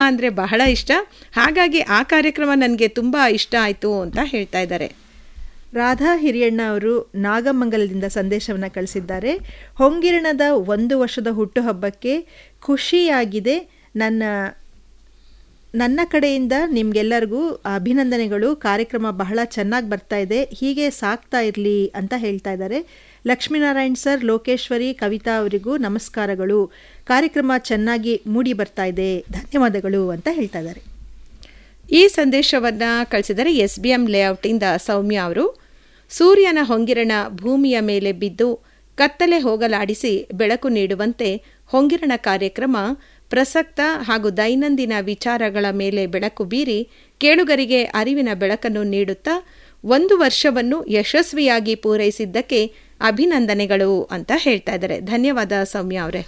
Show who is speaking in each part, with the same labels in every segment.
Speaker 1: ಅಂದರೆ ಬಹಳ ಇಷ್ಟ ಹಾಗಾಗಿ ಆ ಕಾರ್ಯಕ್ರಮ ನನಗೆ ತುಂಬ ಇಷ್ಟ ಆಯಿತು ಅಂತ ಹೇಳ್ತಾ ಇದ್ದಾರೆ
Speaker 2: ರಾಧಾ ಹಿರಿಯಣ್ಣ ಅವರು ನಾಗಮಂಗಲದಿಂದ ಸಂದೇಶವನ್ನು ಕಳಿಸಿದ್ದಾರೆ ಹೊಂಗಿರಣದ ಒಂದು ವರ್ಷದ ಹುಟ್ಟುಹಬ್ಬಕ್ಕೆ ಖುಷಿಯಾಗಿದೆ ನನ್ನ ನನ್ನ ಕಡೆಯಿಂದ ನಿಮಗೆಲ್ಲರಿಗೂ ಅಭಿನಂದನೆಗಳು ಕಾರ್ಯಕ್ರಮ ಬಹಳ ಚೆನ್ನಾಗಿ ಬರ್ತಾ ಇದೆ ಹೀಗೆ ಸಾಕ್ತಾ ಇರಲಿ ಅಂತ ಹೇಳ್ತಾ ಇದ್ದಾರೆ ಲಕ್ಷ್ಮೀನಾರಾಯಣ್ ಸರ್ ಲೋಕೇಶ್ವರಿ ಕವಿತಾ ಅವರಿಗೂ ನಮಸ್ಕಾರಗಳು ಕಾರ್ಯಕ್ರಮ ಚೆನ್ನಾಗಿ ಮೂಡಿ ಬರ್ತಾ ಇದೆ ಧನ್ಯವಾದಗಳು ಅಂತ ಹೇಳ್ತಾ ಇದ್ದಾರೆ
Speaker 1: ಈ ಸಂದೇಶವನ್ನು ಕಳಿಸಿದರೆ ಎಸ್ ಬಿ ಎಂ ಲೇಔಟಿಂದ ಸೌಮ್ಯ ಅವರು ಸೂರ್ಯನ ಹೊಂಗಿರಣ ಭೂಮಿಯ ಮೇಲೆ ಬಿದ್ದು ಕತ್ತಲೆ ಹೋಗಲಾಡಿಸಿ ಬೆಳಕು ನೀಡುವಂತೆ ಹೊಂಗಿರಣ ಕಾರ್ಯಕ್ರಮ ಪ್ರಸಕ್ತ ಹಾಗೂ ದೈನಂದಿನ ವಿಚಾರಗಳ ಮೇಲೆ ಬೆಳಕು ಬೀರಿ ಕೇಳುಗರಿಗೆ ಅರಿವಿನ ಬೆಳಕನ್ನು ನೀಡುತ್ತಾ ಒಂದು ವರ್ಷವನ್ನು ಯಶಸ್ವಿಯಾಗಿ ಪೂರೈಸಿದ್ದಕ್ಕೆ ಅಭಿನಂದನೆಗಳು ಅಂತ ಹೇಳ್ತಾ ಇದ್ದಾರೆ ಧನ್ಯವಾದ ಸೌಮ್ಯ ಅವರೇ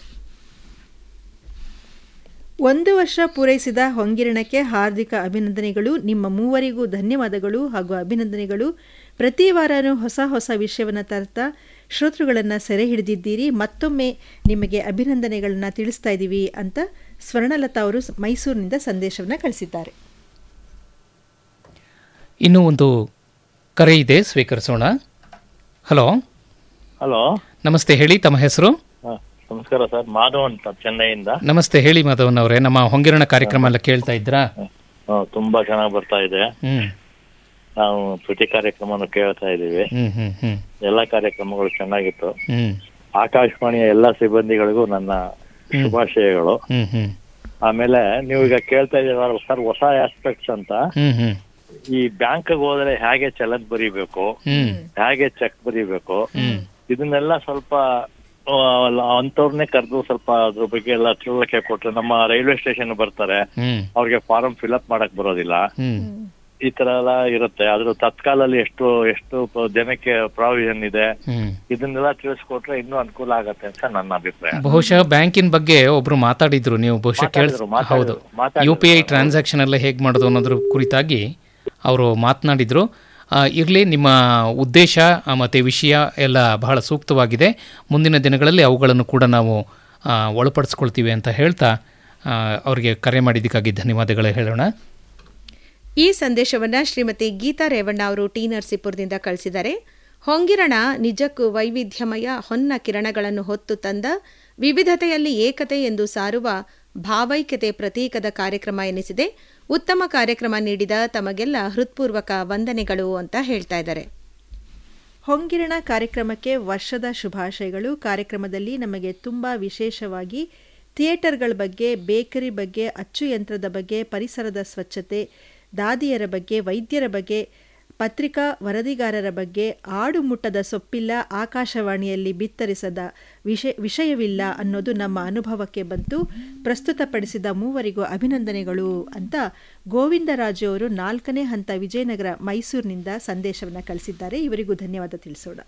Speaker 2: ಒಂದು ವರ್ಷ ಪೂರೈಸಿದ ಹೊಂಗಿರಣಕ್ಕೆ ಹಾರ್ದಿಕ ಅಭಿನಂದನೆಗಳು ನಿಮ್ಮ ಮೂವರಿಗೂ ಧನ್ಯವಾದಗಳು ಹಾಗೂ ಅಭಿನಂದನೆಗಳು ಪ್ರತಿ ವಾರನೂ ಹೊಸ ಹೊಸ ವಿಷಯವನ್ನು ತರ್ತಾ ಶ್ರೋತೃಗಳನ್ನು ಸೆರೆ ಹಿಡಿದಿದ್ದೀರಿ ಮತ್ತೊಮ್ಮೆ ನಿಮಗೆ ಅಭಿನಂದನೆಗಳನ್ನು ತಿಳಿಸ್ತಾ ಇದ್ದೀವಿ ಅಂತ ಸ್ವರ್ಣಲತಾ ಅವರು ಮೈಸೂರಿನಿಂದ ಸಂದೇಶವನ್ನು ಕಳಿಸಿದ್ದಾರೆ
Speaker 3: ಇನ್ನೂ ಒಂದು ಕರೆ ಇದೆ ಸ್ವೀಕರಿಸೋಣ ಹಲೋ
Speaker 4: ಹಲೋ
Speaker 3: ನಮಸ್ತೆ ಹೇಳಿ ತಮ್ಮ ಹೆಸರು
Speaker 4: ಹ, ನಮಸ್ಕಾರ ಸರ್ ಮಾಧವ್ ಅಂತ ಚೆನ್ನೈಯಿಂದ
Speaker 3: ನಮಸ್ತೆ ಹೇಳಿ ಮಾಧವನ್ ಅವರೇ ನಮ್ಮ ಹೊಂಗಿರಣ ಕಾರ್ಯಕ್ರಮ ಎಲ್ಲ ಕೇಳ್ತಾ ಇದ್ರಾ
Speaker 4: ಹ, ತುಂಬಾ ಚೆನ್ನಾಗಿ ಬರ್ತಾ ಇದೆ
Speaker 3: ಹ್ಮ್
Speaker 4: ನಾವು ಪ್ರತಿ ಕಾರ್ಯಕ್ರಮನು ಕೇಳ್ತಾ ಇದೀವಿ
Speaker 3: ಹ್ಮ್ ಹ್ಮ್ ಹ್ಮ್
Speaker 4: ಎಲ್ಲಾ ಕಾರ್ಯಕ್ರಮಗಳು ಚೆನ್ನಾಗಿತ್ತು
Speaker 3: ಹ್ಮ್
Speaker 4: ಆಕಾಶವಾಣಿಯ ಎಲ್ಲಾ ಸಿಬ್ಬಂದಿಗಳಿಗೂ ನನ್ನ ಶುಭಾಶಯಗಳು
Speaker 3: ಹ್ಮ್ ಹ್ಮ್
Speaker 4: ಆಮೇಲೆ ನೀವು ಈಗ ಕೇಳ್ತಾ ಇದ್ದೀರ ಸರ್ ಹೊಸ ಆಸ್ಪೆಕ್ಟ್ಸ್ ಅಂತ
Speaker 3: ಹ್ಮ್ ಹ್ಮ್
Speaker 4: ಈ ಬ್ಯಾಂಕ್ ಹೋದ್ರೆ ಹೇಗೆ ಚಲನ್ ಬರೀಬೇಕು
Speaker 3: ಹ್ಮ್
Speaker 4: ಹೇಗೆ ಚೆಕ್ ಬರೀಬೇಕು ಇದನ್ನೆಲ್ಲ ಸ್ವಲ್ಪ ಆ, ಅಂಥವ್ರನ್ನೇ ಕರೆದು ಸ್ವಲ್ಪ ಅದ್ರ ಬಗ್ಗೆ ಎಲ್ಲ ತಿಳುವಳಿಕೆ ಕೊಟ್ರೆ ನಮ್ಮ ರೈಲ್ವೆ ಸ್ಟೇಷನ್ ಬರ್ತಾರೆ
Speaker 3: ಹ್ಮ್
Speaker 4: ಅವ್ರಿಗೆ ಫಾರಂ ಫಿಲ್ಅಪ್ ಮಾಡಕ್ ಬರೋದಿಲ್ಲ
Speaker 3: ಹ್ಮ್
Speaker 4: ಈ ತರ ಎಲ್ಲ ಇರುತ್ತೆ ಅದ್ರ ತತ್ಕಾಲಲ್ಲಿ ಎಷ್ಟು ಎಷ್ಟು ಪ- ಜನಕ್ಕೆ ಪ್ರಾವಿಷನ್ ಇದೆ
Speaker 3: ಹ್ಮ್
Speaker 4: ಇದನ್ನೆಲ್ಲ ತಿಳಿಸ್ಕೊಟ್ರೆ ಇನ್ನೂ ಅನುಕೂಲ ಆಗತ್ತೆ ಅಂತ ನನ್ನ ಅಭಿಪ್ರಾಯ
Speaker 3: ಬಹುಶಃ ಬ್ಯಾಂಕಿನ ಬಗ್ಗೆ ಒಬ್ರು ಮಾತಾಡಿದ್ರು ನೀವು ಬಹುಶಃ ಕೇಳಿಸ್
Speaker 4: ಮಾತಾಡಿದ್ರು, ಮಾತಾಡಿದ್ರು,
Speaker 3: ಹೌದು
Speaker 4: ಮಾತಾಡಿದ್ರು.
Speaker 3: ಯು ಪಿ ಐ ಟ್ರಾನ್ಸಾಕ್ಷನ್ ಎಲ್ಲ ಹೇಗೆ ಮಾಡೋದು ಅನ್ನೋದ್ರ ಕುರಿತಾಗಿ ಅವರು ಮಾತನಾಡಿದ್ರು ಇರಲಿ ನಿಮ್ಮ ಉದ್ದೇಶ ಆ, ಮತ್ತೆ ವಿಷಯ ಎಲ್ಲ ಬಹಳ ಸೂಕ್ತವಾಗಿದೆ ಮುಂದಿನ ದಿನಗಳಲ್ಲಿ ಅವುಗಳನ್ನು ಕೂಡ ನಾವು ಆ, ಒಳಪಡಿಸ್ಕೊಳ್ತೀವಿ ಅಂತ ಹೇಳ್ತಾ ಆ, ಅವರಿಗೆ ಕರೆ ಮಾಡಿದ್ದಕ್ಕಾಗಿ ಧನ್ಯವಾದಗಳು ಹೇಳೋಣ
Speaker 1: ಈ ಸಂದೇಶವನ್ನು ಶ್ರೀಮತಿ ಗೀತಾ ರೇವಣ್ಣ ಅವರು ಟಿ ನರಸೀಪುರದಿಂದ ಕಳಿಸಿದ್ದಾರೆ ಹೊಂಗಿರಣ ನಿಜಕ್ಕೂ ವೈವಿಧ್ಯಮಯ ಹೊನ್ನ ಕಿರಣಗಳನ್ನು ಹೊತ್ತು ತಂದ ವಿವಿಧತೆಯಲ್ಲಿ ಏಕತೆ ಎಂದು ಸಾರುವ ಭಾವೈಕ್ಯತೆ ಪ್ರತೀಕದ ಕಾರ್ಯಕ್ರಮ ಎನಿಸಿದೆ ಉತ್ತಮ ಕಾರ್ಯಕ್ರಮ ನೀಡಿದ ತಮಗೆಲ್ಲ ಹೃತ್ಪೂರ್ವಕ ವಂದನೆಗಳು ಅಂತ ಹೇಳ್ತಾ ಇದ್ದಾರೆ
Speaker 2: ಹೊಂಗಿರಣ ಕಾರ್ಯಕ್ರಮಕ್ಕೆ ವರ್ಷದ ಶುಭಾಶಯಗಳು ಕಾರ್ಯಕ್ರಮದಲ್ಲಿ ನಮಗೆ ತುಂಬ ವಿಶೇಷವಾಗಿ ಥಿಯೇಟರ್ಗಳ ಬಗ್ಗೆ ಬೇಕರಿ ಬಗ್ಗೆ ಅಚ್ಚು ಯಂತ್ರದ ಬಗ್ಗೆ ಪರಿಸರದ ಸ್ವಚ್ಛತೆ ದಾದಿಯರ ಬಗ್ಗೆ ವೈದ್ಯರ ಬಗ್ಗೆ ಪತ್ರಿಕಾ ವರದಿಗಾರರ ಬಗ್ಗೆ ಆಡು ಮುಟ್ಟದ ಸೊಪ್ಪಿಲ್ಲ ಆಕಾಶವಾಣಿಯಲ್ಲಿ ಬಿತ್ತರಿಸದ ವಿಷಯ ವಿಷಯವಿಲ್ಲ ಅನ್ನೋದು ನಮ್ಮ ಅನುಭವಕ್ಕೆ ಬಂತು ಪ್ರಸ್ತುತಪಡಿಸಿದ ಮೂವರಿಗೂ ಅಭಿನಂದನೆಗಳು ಅಂತ ಗೋವಿಂದರಾಜು ಅವರು ನಾಲ್ಕನೇ ಹಂತ ವಿಜಯನಗರ ಮೈಸೂರಿನಿಂದ ಸಂದೇಶವನ್ನು ಕಳಿಸಿದ್ದಾರೆ ಇವರಿಗೂ ಧನ್ಯವಾದ ತಿಳಿಸೋಣ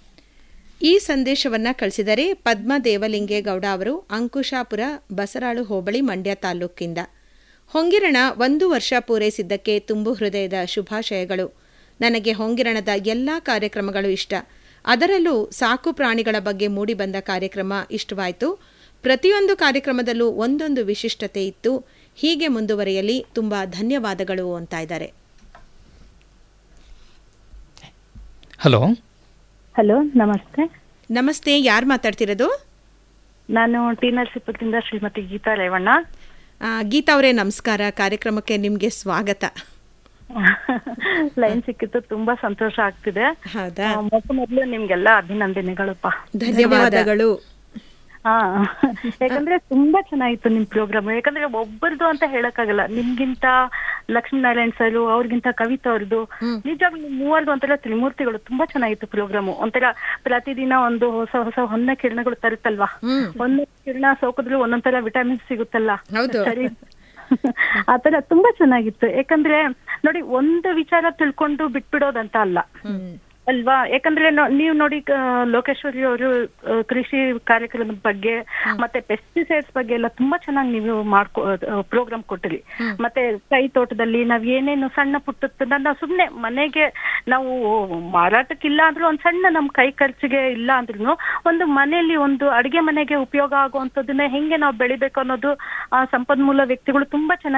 Speaker 1: ಈ ಸಂದೇಶವನ್ನ ಕಳಿಸಿದರೆ ಪದ್ಮ ದೇವಲಿಂಗೇಗೌಡ ಅವರು ಅಂಕುಶಾಪುರ ಬಸರಾಳು ಹೋಬಳಿ ಮಂಡ್ಯ ತಾಲೂಕಿಂದ ಹೊಂಗಿರಣ ಒಂದು ವರ್ಷ ಪೂರೈಸಿದ್ದಕ್ಕೆ ತುಂಬು ಹೃದಯದ ಶುಭಾಶಯಗಳು ನನಗೆ ಹೊಂಗಿರಣದ ಎಲ್ಲ ಕಾರ್ಯಕ್ರಮಗಳು ಇಷ್ಟ ಅದರಲ್ಲೂ ಸಾಕು ಪ್ರಾಣಿಗಳ ಬಗ್ಗೆ ಮೂಡಿಬಂದ ಕಾರ್ಯಕ್ರಮ ಇಷ್ಟವಾಯಿತು ಪ್ರತಿಯೊಂದು ಕಾರ್ಯಕ್ರಮದಲ್ಲೂ ಒಂದೊಂದು ವಿಶಿಷ್ಟತೆ ಇತ್ತು ಹೀಗೆ ಮುಂದುವರಿಯಲಿ ತುಂಬಾ ಧನ್ಯವಾದಗಳು ಅಂತ ಇದ್ದಾರೆ
Speaker 3: ಹಲೋ
Speaker 5: ಹಲೋ ನಮಸ್ತೆ
Speaker 1: ನಮಸ್ತೆ ಯಾರು ಮಾತಾಡ್ತಿರೋದು
Speaker 5: ನಾನು ಟಿ ನರಸೀಪುರದಿಂದ ಶ್ರೀಮತಿ ಗೀತಾ ರೇವಣ್ಣ
Speaker 1: ಆ, ಗೀತಾ ಅವರೇ ನಮಸ್ಕಾರ ಕಾರ್ಯಕ್ರಮಕ್ಕೆ ನಿಮಗೆ ಸ್ವಾಗತ
Speaker 5: ಲೈನ್ ಸಿಕ್ಕಿತ್ತು ತುಂಬಾ ಸಂತೋಷ ಆಗ್ತಿದೆ
Speaker 1: ಹೌದಾ
Speaker 5: ಆ, ಮೊಟ್ಟ ಮೊದಲು ನಿಮ್ಗೆಲ್ಲ ಅಭಿನಂದನೆಗಳಪ್ಪ
Speaker 1: ಧನ್ಯವಾದಗಳು
Speaker 5: ಹಾ ಯಾಕಂದ್ರೆ ತುಂಬಾ ಚೆನ್ನಾಗಿತ್ತು ನಿಮ್ ಪ್ರೋಗ್ರಾಮ್ ಯಾಕಂದ್ರೆ ಒಬ್ಬರದು ಅಂತ ಹೇಳಕ್ಕಾಗಲ್ಲ ನಿಮ್ಗಿಂತ ಲಕ್ಷ್ಮೀನಾರಾಯಣ್ ಸರ್ ಅವ್ರಿಗಿಂತ ಕವಿತಾ ಅವ್ರದ್ದು ನಿಜವಾಗ್ಲೂ ನಿಮ್ ಮೂವರ್ದು ಒಂಥರ ತ್ರಿಮೂರ್ತಿಗಳು ತುಂಬಾ ಚೆನ್ನಾಗಿತ್ತು ಪ್ರೋಗ್ರಾಮ್ ಒಂಥರ ಪ್ರತಿದಿನ ಒಂದು ಹೊಸ ಹೊಸ ಹೊನ್ನ ಕಿರಣಗಳು ತರುತ್ತಲ್ವಾ ಒಂದೊಂದು ಕಿರಣ ಸೋಕಿದ್ರು ಒಂದೊಂದ್ ತರ ವಿಟಮಿನ್ ಸಿಗುತ್ತಲ್ಲ
Speaker 1: ಹೌದು.
Speaker 5: ಸರಿ ಆತರ ತುಂಬಾ ಚೆನ್ನಾಗಿತ್ತು ಯಾಕಂದ್ರೆ ನೋಡಿ ಒಂದು ವಿಚಾರ ತಿಳ್ಕೊಂಡು ಬಿಟ್ಬಿಡೋದಂತ ಅಲ್ಲ ಅಲ್ವಾ ಯಾಕಂದ್ರೆ ನೋ- ನೀವು ನೋಡಿ ಆ, ಲೋಕೇಶ್ವರಿ ಅವರು ಆ, ಕೃಷಿ ಕಾರ್ಯಕ್ರಮದ ಬಗ್ಗೆ ಮತ್ತೆ ಪೆಸ್ಟಿಸೈಡ್ಸ್ ಬಗ್ಗೆ ಎಲ್ಲ ತುಂಬಾ ಚೆನ್ನಾಗಿ ನೀವು ಮಾಡ್ಕೊ ಪ್ರೋಗ್ರಾಮ್ ಕೊಟ್ಟಿರಿ ಮತ್ತೆ ಕೈ ತೋಟದಲ್ಲಿ ನಾವ್ ಏನೇನು ಸಣ್ಣ ಪುಟ್ಟದನ್ನ ನಾವು ಸುಮ್ನೆ ಮನೆಗೆ ನಾವು ಮಾರಾಟಕ್ಕಿಲ್ಲ ಅಂದ್ರೂ ಒಂದ್ ಸಣ್ಣ ನಮ್ ಕೈ ಖರ್ಚಿಗೆ ಇಲ್ಲ ಅಂದ್ರೂ ಒಂದು ಮನೆಯಲ್ಲಿ ಒಂದು ಅಡಿಗೆ ಮನೆಗೆ ಉಪಯೋಗ ಆಗುವಂತದನ್ನ ಹೆಂಗೆ ನಾವು ಬೆಳಿಬೇಕು ಅನ್ನೋದು ಆ ಸಂಪನ್ಮೂಲ ವ್ಯಕ್ತಿಗಳು ತುಂಬಾ ಚೆನ್ನಾಗಿ